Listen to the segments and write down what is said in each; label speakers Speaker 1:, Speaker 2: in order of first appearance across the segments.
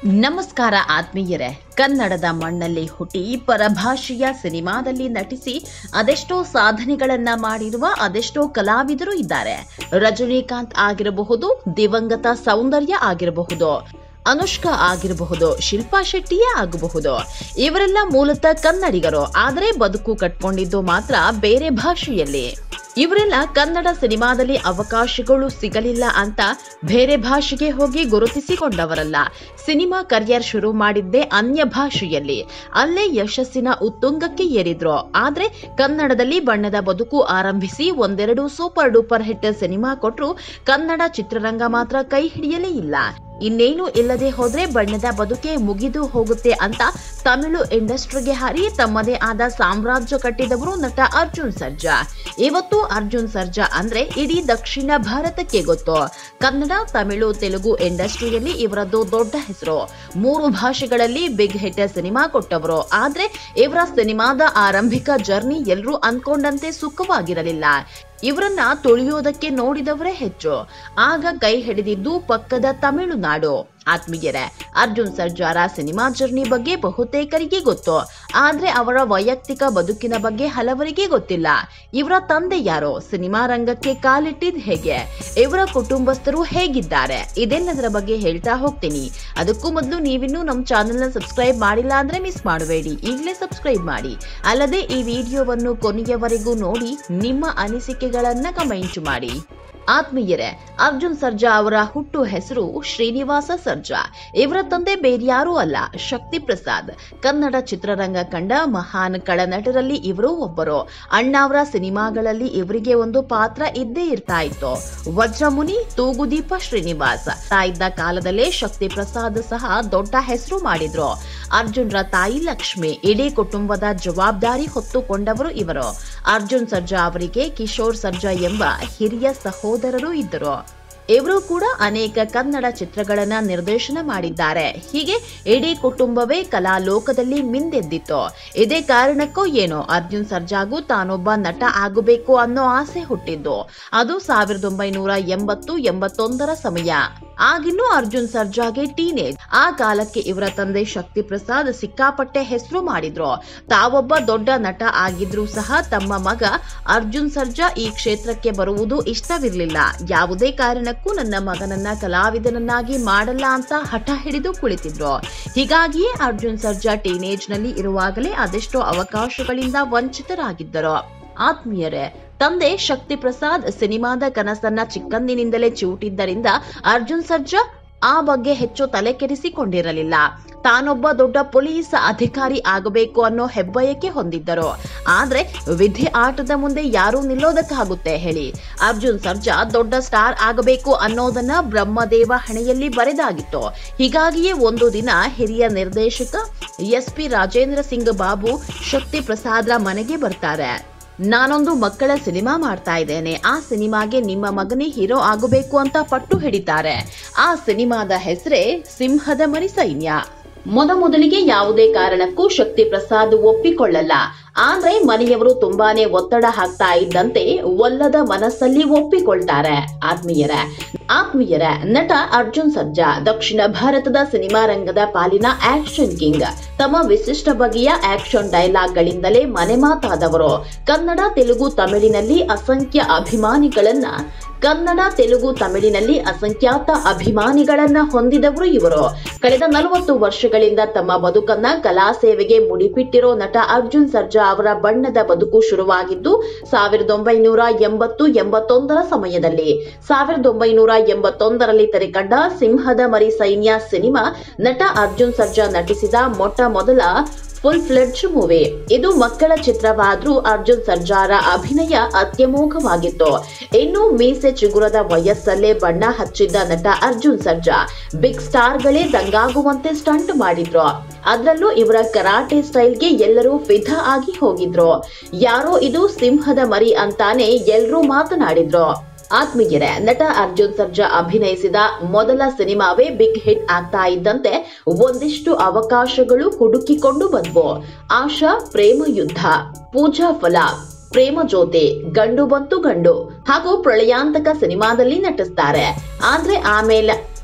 Speaker 1: ನಮಸ್ಕಾರ ಆತ್ಮೀಯರೇ ಕನ್ನಡದ ಮಣ್ಣಲ್ಲಿ ಹುಟ್ಟಿ ಪರಭಾಷೆಯ ಸಿನಿಮಾದಲ್ಲಿ ನಟಿಸಿ ಅದೆಷ್ಟೋ ಸಾಧನೆಗಳನ್ನ ಮಾಡಿರುವ ಅದೆಷ್ಟೋ ಕಲಾವಿದರು ಇದ್ದಾರೆ ರಜನಿಕಾಂತ್ ಆಗಿರಬಹುದು ದಿವಂಗತ ಸೌಂದರ್ಯ ಆಗಿರಬಹುದು ಅನುಷ್ಕಾ ಆಗಿರಬಹುದು ಶಿಲ್ಪಾ ಶೆಟ್ಟಿಯೇ ಆಗಬಹುದು ಇವರೆಲ್ಲ ಮೂಲತಃ ಕನ್ನಡಿಗರು ಆದರೆ ಬದುಕು ಕಟ್ಕೊಂಡಿದ್ದು ಮಾತ್ರ ಬೇರೆ ಭಾಷೆಯಲ್ಲಿ ಇವರೆಲ್ಲ ಕನ್ನಡ ಸಿನಿಮಾದಲ್ಲಿ ಅವಕಾಶಗಳು ಸಿಗಲಿಲ್ಲ ಅಂತ ಬೇರೆ ಭಾಷೆಗೆ ಹೋಗಿ ಗುರುತಿಸಿಕೊಂಡವರಲ್ಲ ಸಿನಿಮಾ ಕರಿಯರ್ ಶುರು ಮಾಡಿದ್ದೇ ಅನ್ಯ ಭಾಷೆಯಲ್ಲಿ ಅಲ್ಲೇ ಯಶಸ್ಸಿನ ಉತ್ತುಂಗಕ್ಕೆ ಏರಿದ್ರು ಆದ್ರೆ ಕನ್ನಡದಲ್ಲಿ ಬಣ್ಣದ ಬದುಕು ಆರಂಭಿಸಿ ಒಂದೆರಡು ಸೂಪರ್ ಡೂಪರ್ ಹಿಟ್ ಸಿನಿಮಾ ಕೊಟ್ರು ಕನ್ನಡ ಚಿತ್ರರಂಗ ಮಾತ್ರ ಕೈ ಹಿಡಿಯಲೇ ಇಲ್ಲ ಇನ್ನೇನು ಇಲ್ಲದೆ ಹೋದ್ರೆ ಬಣ್ಣದ ಬದುಕೆ ಮುಗಿದು ಹೋಗುತ್ತೆ ಅಂತ ತಮಿಳು ಇಂಡಸ್ಟ್ರಿಗೆ ಹಾರಿ ತಮ್ಮದೇ ಆದ ಸಾಮ್ರಾಜ್ಯ ಕಟ್ಟಿದವರು ನಟ ಅರ್ಜುನ್ ಸರ್ಜಾ ಇವತ್ತು ಅರ್ಜುನ್ ಸರ್ಜಾ ಅಂದ್ರೆ ಇಡೀ ದಕ್ಷಿಣ ಭಾರತಕ್ಕೆ ಗೊತ್ತು ಕನ್ನಡ ತಮಿಳು ತೆಲುಗು ಇಂಡಸ್ಟ್ರಿಯಲ್ಲಿ ಇವರದ್ದು ದೊಡ್ಡ ಹೆಸರು ಮೂರು ಭಾಷೆಗಳಲ್ಲಿ ಬಿಗ್ ಹಿಟ್ ಸಿನಿಮಾ ಕೊಟ್ಟವರು ಆದ್ರೆ ಇವರ ಸಿನಿಮಾದ ಆರಂಭಿಕ ಜರ್ನಿ ಎಲ್ಲರೂ ಅನ್ಕೊಂಡಂತೆ ಸುಖವಾಗಿರಲಿಲ್ಲ ಇವರನ್ನ ತುಳಿಯೋದಕ್ಕೆ ನೋಡಿದವರೇ ಹೆಚ್ಚು ಆಗ ಕೈ ಹಿಡಿದಿದ್ದು ಪಕ್ಕದ ತಮಿಳುನಾಡು ಆತ್ಮೀಯರೇ ಅರ್ಜುನ್ ಸರ್ಜಾರ ಸಿನಿಮಾ ಜರ್ನಿ ಬಗ್ಗೆ ಬಹುತೇಕರಿಗೆ ಗೊತ್ತು ಆದ್ರೆ ಅವರ ವೈಯಕ್ತಿಕ ಬದುಕಿನ ಬಗ್ಗೆ ಹಲವರಿಗೆ ಗೊತ್ತಿಲ್ಲ ಇವರ ತಂದೆ ಯಾರೋ ಸಿನಿಮಾ ರಂಗಕ್ಕೆ ಕಾಲಿಟ್ಟಿದ್ ಹೇಗೆ ಇವರ ಕುಟುಂಬಸ್ಥರು ಹೇಗಿದ್ದಾರೆ ಇದೆಲ್ಲದರ ಬಗ್ಗೆ ಹೇಳ್ತಾ ಹೋಗ್ತೀನಿ ಅದಕ್ಕೂ ಮೊದಲು ನೀವಿನ್ನೂ ನಮ್ಮ ಚಾನೆಲ್ನ ಸಬ್ಸ್ಕ್ರೈಬ್ ಮಾಡಿಲ್ಲ ಅಂದ್ರೆ ಮಿಸ್ ಮಾಡಬೇಡಿ ಈಗಲೇ ಸಬ್ಸ್ಕ್ರೈಬ್ ಮಾಡಿ ಅಲ್ಲದೆ ಈ ವಿಡಿಯೋವನ್ನು ಕೊನೆಯವರೆಗೂ ನೋಡಿ ನಿಮ್ಮ ಅನಿಸಿಕೆಗಳನ್ನ ಕಮೆಂಟ್ ಮಾಡಿ ಆತ್ಮೀಯರೇ ಅರ್ಜುನ್ ಸರ್ಜಾ ಅವರ ಹುಟ್ಟು ಹೆಸರು ಶ್ರೀನಿವಾಸ ಸರ್ಜಾ ಇವರ ತಂದೆ ಬೇರ್ಯಾರೂ ಅಲ್ಲ ಶಕ್ತಿ ಪ್ರಸಾದ್ ಕನ್ನಡ ಚಿತ್ರರಂಗ ಕಂಡ ಮಹಾನ್ ಕಳನಟರಲ್ಲಿ ಇವರು ಒಬ್ಬರು ಅಣ್ಣಾವರ ಸಿನಿಮಾಗಳಲ್ಲಿ ಇವರಿಗೆ ಒಂದು ಪಾತ್ರ ಇದ್ದೇ ಇರ್ತಾ ಇತ್ತು ವಜ್ರಮುನಿ ತೂಗುದೀಪ ಶ್ರೀನಿವಾಸ್ ಇದ್ದ ಕಾಲದಲ್ಲೇ ಶಕ್ತಿ ಪ್ರಸಾದ್ ಸಹ ದೊಡ್ಡ ಹೆಸರು ಮಾಡಿದ್ರು ಅರ್ಜುನ್ರ ತಾಯಿ ಲಕ್ಷ್ಮಿ ಇಡೀ ಕುಟುಂಬದ ಜವಾಬ್ದಾರಿ ಹೊತ್ತುಕೊಂಡವರು ಇವರು ಅರ್ಜುನ್ ಸರ್ಜಾ ಅವರಿಗೆ ಕಿಶೋರ್ ಸರ್ಜಾ ಎಂಬ ಹಿರಿಯ ಸಹೋದರರು ಇದ್ದರು ಇವರು ಕೂಡ ಅನೇಕ ಕನ್ನಡ ಚಿತ್ರಗಳನ್ನ ನಿರ್ದೇಶನ ಮಾಡಿದ್ದಾರೆ ಹೀಗೆ ಇಡೀ ಕುಟುಂಬವೇ ಕಲಾ ಲೋಕದಲ್ಲಿ ಮಿಂದೆದ್ದಿತ್ತು ಇದೇ ಕಾರಣಕ್ಕೋ ಏನೋ ಅರ್ಜುನ್ ಸರ್ಜಾಗೂ ತಾನೊಬ್ಬ ನಟ ಆಗಬೇಕು ಅನ್ನೋ ಆಸೆ ಹುಟ್ಟಿದ್ದು ಅದು ಸಾವಿರದ ಒಂಬೈನೂರ ಎಂಬತ್ತು ಎಂಬತ್ತೊಂದರ ಸಮಯ ಆಗಿನ್ನೂ ಅರ್ಜುನ್ ಸರ್ಜಾಗೆ ಟೀನೇಜ್ ಆ ಕಾಲಕ್ಕೆ ಇವರ ತಂದೆ ಶಕ್ತಿ ಪ್ರಸಾದ್ ಸಿಕ್ಕಾಪಟ್ಟೆ ಹೆಸರು ಮಾಡಿದ್ರು ತಾವೊಬ್ಬ ದೊಡ್ಡ ನಟ ಆಗಿದ್ರೂ ಸಹ ತಮ್ಮ ಮಗ ಅರ್ಜುನ್ ಸರ್ಜಾ ಈ ಕ್ಷೇತ್ರಕ್ಕೆ ಬರುವುದು ಇಷ್ಟವಿರಲಿಲ್ಲ ಯಾವುದೇ ಕಾರಣಕ್ಕೂ ನನ್ನ ಮಗನನ್ನ ಕಲಾವಿದನನ್ನಾಗಿ ಮಾಡಲ್ಲ ಅಂತ ಹಠ ಹಿಡಿದು ಕುಳಿತಿದ್ರು ಹೀಗಾಗಿಯೇ ಅರ್ಜುನ್ ಸರ್ಜಾ ಟೀನೇಜ್ ನಲ್ಲಿ ಇರುವಾಗಲೇ ಅದೆಷ್ಟೋ ಅವಕಾಶಗಳಿಂದ ವಂಚಿತರಾಗಿದ್ದರು ಆತ್ಮೀಯರೇ ತಂದೆ ಶಕ್ತಿ ಪ್ರಸಾದ್ ಸಿನಿಮಾದ ಕನಸನ್ನ ಚಿಕ್ಕಂದಿನಿಂದಲೇ ಚಿವುಟಿದ್ದರಿಂದ ಅರ್ಜುನ್ ಸರ್ಜಾ ಆ ಬಗ್ಗೆ ಹೆಚ್ಚು ತಲೆ ಕೆಡಿಸಿಕೊಂಡಿರಲಿಲ್ಲ ತಾನೊಬ್ಬ ದೊಡ್ಡ ಪೊಲೀಸ್ ಅಧಿಕಾರಿ ಆಗಬೇಕು ಅನ್ನೋ ಹೆಬ್ಬಯಕೆ ಹೊಂದಿದ್ದರು ಆದ್ರೆ ವಿಧಿ ಆಟದ ಮುಂದೆ ಯಾರೂ ನಿಲ್ಲೋದಕ್ಕಾಗುತ್ತೆ ಹೇಳಿ ಅರ್ಜುನ್ ಸರ್ಜಾ ದೊಡ್ಡ ಸ್ಟಾರ್ ಆಗಬೇಕು ಅನ್ನೋದನ್ನ ಬ್ರಹ್ಮದೇವ ಹಣೆಯಲ್ಲಿ ಬರೆದಾಗಿತ್ತು ಹೀಗಾಗಿಯೇ ಒಂದು ದಿನ ಹಿರಿಯ ನಿರ್ದೇಶಕ ಎಸ್ ಪಿ ರಾಜೇಂದ್ರ ಸಿಂಗ್ ಬಾಬು ಶಕ್ತಿ ಪ್ರಸಾದ್ರ ಮನೆಗೆ ಬರ್ತಾರೆ ನಾನೊಂದು ಮಕ್ಕಳ ಸಿನಿಮಾ ಮಾಡ್ತಾ ಇದ್ದೇನೆ ಆ ಸಿನಿಮಾಗೆ ನಿಮ್ಮ ಮಗನೇ ಹೀರೋ ಆಗಬೇಕು ಅಂತ ಪಟ್ಟು ಹಿಡಿತಾರೆ ಆ ಸಿನಿಮಾದ ಹೆಸರೇ ಸಿಂಹದ ಮರಿ ಸೈನ್ಯ ಮೊದಮೊದಲಿಗೆ ಯಾವುದೇ ಕಾರಣಕ್ಕೂ ಶಕ್ತಿ ಪ್ರಸಾದ್ ಒಪ್ಪಿಕೊಳ್ಳಲ್ಲ ಆದ್ರೆ ಮನೆಯವರು ತುಂಬಾನೇ ಒತ್ತಡ ಹಾಕ್ತಾ ಇದ್ದಂತೆ ಒಲ್ಲದ ಮನಸ್ಸಲ್ಲಿ ಒಪ್ಪಿಕೊಳ್ತಾರೆ ಆತ್ಮೀಯರ ಆತ್ಮೀಯರ ನಟ ಅರ್ಜುನ್ ಸರ್ಜಾ ದಕ್ಷಿಣ ಭಾರತದ ಸಿನಿಮಾ ರಂಗದ ಪಾಲಿನ ಆಕ್ಷನ್ ಕಿಂಗ್ ತಮ್ಮ ವಿಶಿಷ್ಟ ಬಗೆಯ ಆಕ್ಷನ್ ಡೈಲಾಗ್ಗಳಿಂದಲೇ ಮನೆ ಮಾತಾದವರು ಕನ್ನಡ ತೆಲುಗು ತಮಿಳಿನಲ್ಲಿ ಅಸಂಖ್ಯ ಅಭಿಮಾನಿಗಳನ್ನ ಕನ್ನಡ ತೆಲುಗು ತಮಿಳಿನಲ್ಲಿ ಅಸಂಖ್ಯಾತ ಅಭಿಮಾನಿಗಳನ್ನ ಹೊಂದಿದವರು ಇವರು ಕಳೆದ ನಲವತ್ತು ವರ್ಷಗಳಿಂದ ತಮ್ಮ ಬದುಕನ್ನ ಕಲಾ ಸೇವೆಗೆ ಮುಡಿಪಿಟ್ಟಿರೋ ನಟ ಅರ್ಜುನ್ ಸರ್ಜಾ ಅವರ ಬಣ್ಣದ ಬದುಕು ಶುರುವಾಗಿದ್ದು ಸಾವಿರದ ಒಂಬೈನೂರ ಎಂಬತ್ತು ಎಂಬತ್ತೊಂದರ ಸಮಯದಲ್ಲಿ ಸಾವಿರದ ಒಂಬೈನೂರ ಎಂಬತ್ತೊಂದರಲ್ಲಿ ತೆರೆಕಂಡ ಸಿಂಹದ ಮರಿ ಸೈನ್ಯ ಸಿನಿಮಾ ನಟ ಅರ್ಜುನ್ ಸರ್ಜಾ ನಟಿಸಿದ ಮೊಟ್ಟ ಮೊದಲ ಫುಲ್ ಫ್ಲೆಡ್ಜ್ ಮೂವಿ ಇದು ಮಕ್ಕಳ ಚಿತ್ರವಾದ್ರೂ ಅರ್ಜುನ್ ಸರ್ಜಾರ ಅಭಿನಯ ಅತ್ಯಮೋಘವಾಗಿತ್ತು ಇನ್ನು ಮೀಸೆ ಚಿಗುರದ ವಯಸ್ಸಲ್ಲೇ ಬಣ್ಣ ಹಚ್ಚಿದ್ದ ನಟ ಅರ್ಜುನ್ ಸರ್ಜಾ ಬಿಗ್ ಸ್ಟಾರ್ಗಳೇ ದಂಗಾಗುವಂತೆ ಸ್ಟಂಟ್ ಮಾಡಿದ್ರು ಅದ್ರಲ್ಲೂ ಇವರ ಕರಾಟೆ ಸ್ಟೈಲ್ಗೆ ಎಲ್ಲರೂ ಫಿದಾ ಆಗಿ ಹೋಗಿದ್ರು ಯಾರೋ ಇದು ಸಿಂಹದ ಮರಿ ಅಂತಾನೆ ಎಲ್ರೂ ಮಾತನಾಡಿದ್ರು ಆತ್ಮೀಯರೇ ನಟ ಅರ್ಜುನ್ ಸರ್ಜಾ ಅಭಿನಯಿಸಿದ ಮೊದಲ ಸಿನಿಮಾವೇ ಬಿಗ್ ಹಿಟ್ ಆಗ್ತಾ ಇದ್ದಂತೆ ಒಂದಿಷ್ಟು ಅವಕಾಶಗಳು ಹುಡುಕಿಕೊಂಡು ಬಂದ್ವು ಆಶಾ ಪ್ರೇಮ ಯುದ್ಧ ಪೂಜಾ ಫಲ ಪ್ರೇಮ ಜ್ಯೋತಿ ಗಂಡು ಬಂತು ಗಂಡು ಹಾಗೂ ಪ್ರಳಯಾಂತಕ ಸಿನಿಮಾದಲ್ಲಿ ನಟಿಸ್ತಾರೆ ಆದ್ರೆ ಆಮೇಲೆ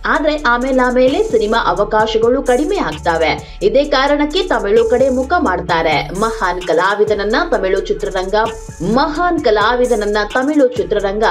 Speaker 1: ಆದ್ರೆ ಆಮೇಲೆ ಆಮೇಲೆ ಸಿನಿಮಾ ಅವಕಾಶಗಳು ಕಡಿಮೆ ಆಗ್ತವೆ ಇದೇ ಕಾರಣಕ್ಕೆ ತಮಿಳು ಕಡೆ ಮುಖ ಮಾಡ್ತಾರೆ ಮಹಾನ್ ಕಲಾವಿದನನ್ನ ತಮಿಳು ಚಿತ್ರರಂಗ ಮಹಾನ್ ಕಲಾವಿದನನ್ನ ತಮಿಳು ಚಿತ್ರರಂಗ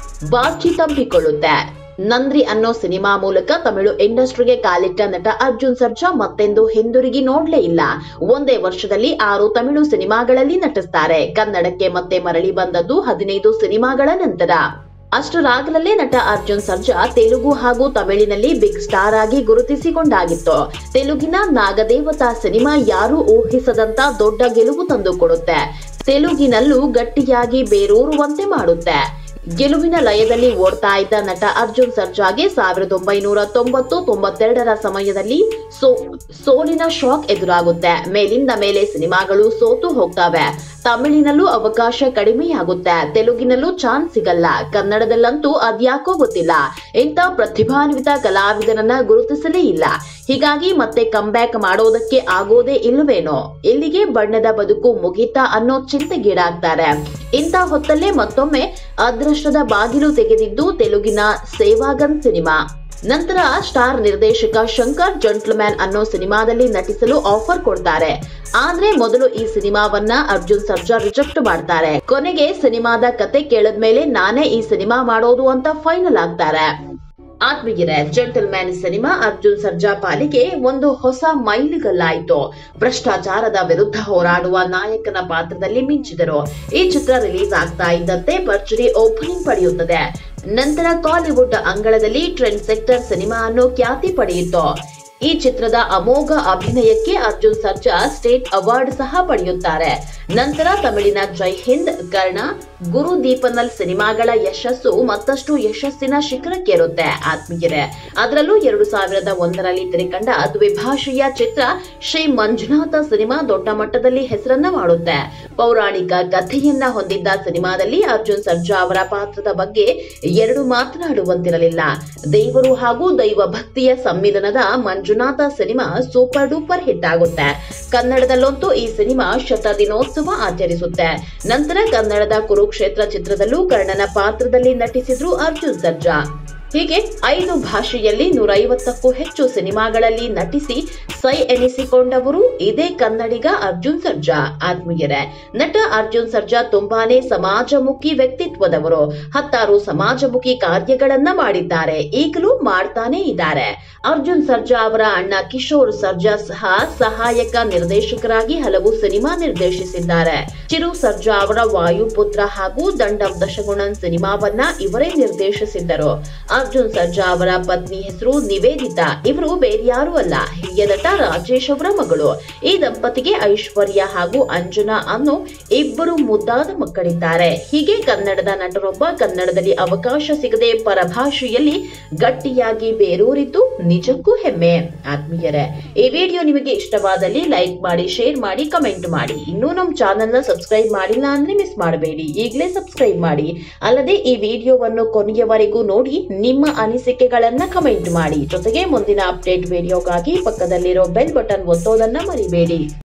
Speaker 1: ಬಾಚಿ ತಬ್ಬಿಕೊಳ್ಳುತ್ತೆ ನಂದ್ರಿ ಅನ್ನೋ ಸಿನಿಮಾ ಮೂಲಕ ತಮಿಳು ಇಂಡಸ್ಟ್ರಿಗೆ ಕಾಲಿಟ್ಟ ನಟ ಅರ್ಜುನ್ ಸರ್ಜಾ ಮತ್ತೆಂದು ಹಿಂದಿರುಗಿ ನೋಡ್ಲೇ ಇಲ್ಲ ಒಂದೇ ವರ್ಷದಲ್ಲಿ ಆರು ತಮಿಳು ಸಿನಿಮಾಗಳಲ್ಲಿ ನಟಿಸ್ತಾರೆ ಕನ್ನಡಕ್ಕೆ ಮತ್ತೆ ಮರಳಿ ಬಂದದ್ದು ಹದಿನೈದು ಸಿನಿಮಾಗಳ ನಂತರ ಅಷ್ಟರಾಗಲೇ ನಟ ಅರ್ಜುನ್ ಸರ್ಜಾ ತೆಲುಗು ಹಾಗೂ ತಮಿಳಿನಲ್ಲಿ ಬಿಗ್ ಸ್ಟಾರ್ ಆಗಿ ಗುರುತಿಸಿಕೊಂಡಾಗಿತ್ತು ತೆಲುಗಿನ ನಾಗದೇವತಾ ಸಿನಿಮಾ ಯಾರೂ ಊಹಿಸದಂತ ದೊಡ್ಡ ಗೆಲುವು ತಂದುಕೊಡುತ್ತೆ ತೆಲುಗಿನಲ್ಲೂ ಗಟ್ಟಿಯಾಗಿ ಬೇರೂರುವಂತೆ ಮಾಡುತ್ತೆ ಗೆಲುವಿನ ಲಯದಲ್ಲಿ ಓಡ್ತಾ ಇದ್ದ ನಟ ಅರ್ಜುನ್ ಸರ್ಜಾಗೆ ಸಾವಿರದ ಒಂಬೈನೂರ ತೊಂಬತ್ತು ತೊಂಬತ್ತೆರಡರ ಸಮಯದಲ್ಲಿ ಸೋ ಸೋಲಿನ ಶಾಕ್ ಎದುರಾಗುತ್ತೆ ಮೇಲಿಂದ ಮೇಲೆ ಸಿನಿಮಾಗಳು ಸೋತು ಹೋಗ್ತವೆ ತಮಿಳಿನಲ್ಲೂ ಅವಕಾಶ ಕಡಿಮೆಯಾಗುತ್ತೆ ತೆಲುಗಿನಲ್ಲೂ ಚಾನ್ಸ್ ಸಿಗಲ್ಲ ಕನ್ನಡದಲ್ಲಂತೂ ಅದ್ಯಾಕೋ ಗೊತ್ತಿಲ್ಲ ಇಂಥ ಪ್ರತಿಭಾನ್ವಿತ ಕಲಾವಿದನನ್ನ ಗುರುತಿಸಲೇ ಇಲ್ಲ ಹೀಗಾಗಿ ಮತ್ತೆ ಕಂಬ್ಯಾಕ್ ಮಾಡೋದಕ್ಕೆ ಆಗೋದೇ ಇಲ್ಲವೇನೋ ಇಲ್ಲಿಗೆ ಬಣ್ಣದ ಬದುಕು ಮುಗೀತಾ ಅನ್ನೋ ಚಿಂತೆಗೀಡಾಗ್ತಾರೆ ಇಂಥ ಹೊತ್ತಲ್ಲೇ ಮತ್ತೊಮ್ಮೆ ಅದೃಷ್ಟದ ಬಾಗಿಲು ತೆಗೆದಿದ್ದು ತೆಲುಗಿನ ಸೇವಾಗನ್ ಸಿನಿಮಾ ನಂತರ ಸ್ಟಾರ್ ನಿರ್ದೇಶಕ ಶಂಕರ್ ಜಂಟ್ಲ್ಮ್ಯಾನ್ ಅನ್ನೋ ಸಿನಿಮಾದಲ್ಲಿ ನಟಿಸಲು ಆಫರ್ ಕೊಡ್ತಾರೆ ಆದ್ರೆ ಮೊದಲು ಈ ಸಿನಿಮಾವನ್ನ ಅರ್ಜುನ್ ಸರ್ಜಾ ರಿಜೆಕ್ಟ್ ಮಾಡ್ತಾರೆ ಕೊನೆಗೆ ಸಿನಿಮಾದ ಕತೆ ಕೇಳದ್ಮೇಲೆ ನಾನೇ ಈ ಸಿನಿಮಾ ಮಾಡೋದು ಅಂತ ಫೈನಲ್ ಆಗ್ತಾರೆ ಆತ್ಮೀಯರೇ ಜೆಂಟಲ್ಮ್ಯಾನ್ ಸಿನಿಮಾ ಅರ್ಜುನ್ ಸರ್ಜಾ ಪಾಲಿಗೆ ಒಂದು ಹೊಸ ಮೈಲಿಗಲ್ಲಾಯಿತು ಭ್ರಷ್ಟಾಚಾರದ ವಿರುದ್ಧ ಹೋರಾಡುವ ನಾಯಕನ ಪಾತ್ರದಲ್ಲಿ ಮಿಂಚಿದರು ಈ ಚಿತ್ರ ರಿಲೀಸ್ ಆಗ್ತಾ ಇದ್ದಂತೆ ಭರ್ಜರಿ ಓಪನಿಂಗ್ ಪಡೆಯುತ್ತದೆ ನಂತರ ಕಾಲಿವುಡ್ ಅಂಗಳದಲ್ಲಿ ಟ್ರೆಂಡ್ ಸೆಕ್ಟರ್ ಸಿನಿಮಾ ಅನ್ನೋ ಖ್ಯಾತಿ ಪಡೆಯಿತು ಈ ಚಿತ್ರದ ಅಮೋಘ ಅಭಿನಯಕ್ಕೆ ಅರ್ಜುನ್ ಸರ್ಜಾ ಸ್ಟೇಟ್ ಅವಾರ್ಡ್ ಸಹ ಪಡೆಯುತ್ತಾರೆ ನಂತರ ತಮಿಳಿನ ಜೈ ಹಿಂದ್ ಕರ್ಣ ಗುರು ದೀಪನಲ್ ಸಿನಿಮಾಗಳ ಯಶಸ್ಸು ಮತ್ತಷ್ಟು ಯಶಸ್ಸಿನ ಶಿಖರಕ್ಕೇರುತ್ತೆ ಆತ್ಮೀಯರೇ ಅದರಲ್ಲೂ ಎರಡು ಸಾವಿರದ ಒಂದರಲ್ಲಿ ತೆರೆಕಂಡ ದ್ವಿಭಾಷೆಯ ಚಿತ್ರ ಶ್ರೀ ಮಂಜುನಾಥ ಸಿನಿಮಾ ದೊಡ್ಡ ಮಟ್ಟದಲ್ಲಿ ಹೆಸರನ್ನ ಮಾಡುತ್ತೆ ಪೌರಾಣಿಕ ಕಥೆಯನ್ನ ಹೊಂದಿದ್ದ ಸಿನಿಮಾದಲ್ಲಿ ಅರ್ಜುನ್ ಸರ್ಜಾ ಅವರ ಪಾತ್ರದ ಬಗ್ಗೆ ಎರಡು ಮಾತನಾಡುವಂತಿರಲಿಲ್ಲ ದೇವರು ಹಾಗೂ ದೈವ ಭಕ್ತಿಯ ಸಂವಿಧಾನದ Manjunatha cinema super duper hit ಆಗುತ್ತೆ ಕನ್ನಡದಲ್ಲಂತೂ ಈ ಸಿನಿಮಾ ಶತ ದಿನೋತ್ಸವ ಆಚರಿಸುತ್ತೆ ನಂತರ ಕನ್ನಡದ ಕುರುಕ್ಷೇತ್ರ ಚಿತ್ರದಲ್ಲೂ ಕರ್ಣನ ಪಾತ್ರದಲ್ಲಿ ನಟಿಸಿದ್ರು ಅರ್ಜುನ್ ಸರ್ಜಾ ಹೀಗೆ ಐದು ಭಾಷೆಯಲ್ಲಿ ನೂರೈವತ್ತಕ್ಕೂ ಹೆಚ್ಚು ಸಿನಿಮಾಗಳಲ್ಲಿ ನಟಿಸಿ ಸೈ ಎನಿಸಿಕೊಂಡವರು ಇದೇ ಕನ್ನಡಿಗ ಅರ್ಜುನ್ ಸರ್ಜಾ ಆತ್ಮೀಯರೇ ನಟ ಅರ್ಜುನ್ ಸರ್ಜಾ ತುಂಬಾನೇ ಸಮಾಜಮುಖಿ ವ್ಯಕ್ತಿತ್ವದವರು ಹತ್ತಾರು ಸಮಾಜಮುಖಿ ಕಾರ್ಯಗಳನ್ನ ಮಾಡಿದ್ದಾರೆ ಈಗಲೂ ಮಾಡ್ತಾನೆ ಇದ್ದಾರೆ ಅರ್ಜುನ್ ಸರ್ಜಾ ಅವರ ಅಣ್ಣ ಕಿಶೋರ್ ಸರ್ಜಾ ಸಹ ಸಹಾಯಕ ನಿರ್ದೇಶಕರಾಗಿ ಹಲವು ಸಿನಿಮಾ ನಿರ್ದೇಶಿಸಿದ್ದಾರೆ ಚಿರು ಸರ್ಜಾ ಅವರ ವಾಯುಪುತ್ರ ಹಾಗೂ ದಂಡಂ ದಶಗುಣನ್ ಸಿನಿಮಾವನ್ನ ಇವರೇ ನಿರ್ದೇಶಿಸಿದ್ದರು ಅರ್ಜುನ್ ಸರ್ಜಾ ಅವರ ಪತ್ನಿ ಹೆಸರು ನಿವೇದಿತಾ ಇವರು ಬೇರ್ಯಾರೂ ಅಲ್ಲ ಹಿರಿಯ ನಟ ರಾಜೇಶ್ ಅವರ ಮಗಳು ಈ ದಂಪತಿಗೆ ಐಶ್ವರ್ಯ ಹಾಗೂ ಅಂಜನಾ ಅನ್ನೋ ಇಬ್ಬರು ಮುದ್ದಾದ ಮಕ್ಕಳಿದ್ದಾರೆ ಹೀಗೆ ಕನ್ನಡದ ನಟರೊಬ್ಬ ಕನ್ನಡದಲ್ಲಿ ಅವಕಾಶ ಸಿಗದೆ ಪರಭಾಷೆಯಲ್ಲಿ ಗಟ್ಟಿಯಾಗಿ ಬೇರೂರಿದ್ದು ನಿಜಕ್ಕೂ ಹೆಮ್ಮೆ ಆತ್ಮೀಯರೇ ಈ ವಿಡಿಯೋ ನಿಮಗೆ ಇಷ್ಟವಾದಲ್ಲಿ ಲೈಕ್ ಮಾಡಿ ಶೇರ್ ಮಾಡಿ ಕಮೆಂಟ್ ಮಾಡಿ ಇನ್ನೂ ನಮ್ಮ ಚಾನೆಲ್ ನ ಸಬ್ಸ್ಕ್ರೈಬ್ ಮಾಡಿಲ್ಲ ಅಂದ್ರೆ ಮಿಸ್ ಮಾಡಬೇಡಿ ಈಗಲೇ ಸಬ್ಸ್ಕ್ರೈಬ್ ಮಾಡಿ ಅಲ್ಲದೆ ಈ ವಿಡಿಯೋವನ್ನು ಕೊನೆಯವರೆಗೂ ನೋಡಿ ನಿಮ್ಮ ಅನಿಸಿಕೆಗಳನ್ನ ಕಮೆಂಟ್ ಮಾಡಿ ಜೊತೆಗೆ ಮುಂದಿನ ಅಪ್ಡೇಟ್ ವಿಡಿಯೋಗಾಗಿ ಪಕ್ಕದಲ್ಲಿರೋ ಬೆಲ್ ಬಟನ್ ಒತ್ತೋದನ್ನ ಮರಿಬೇಡಿ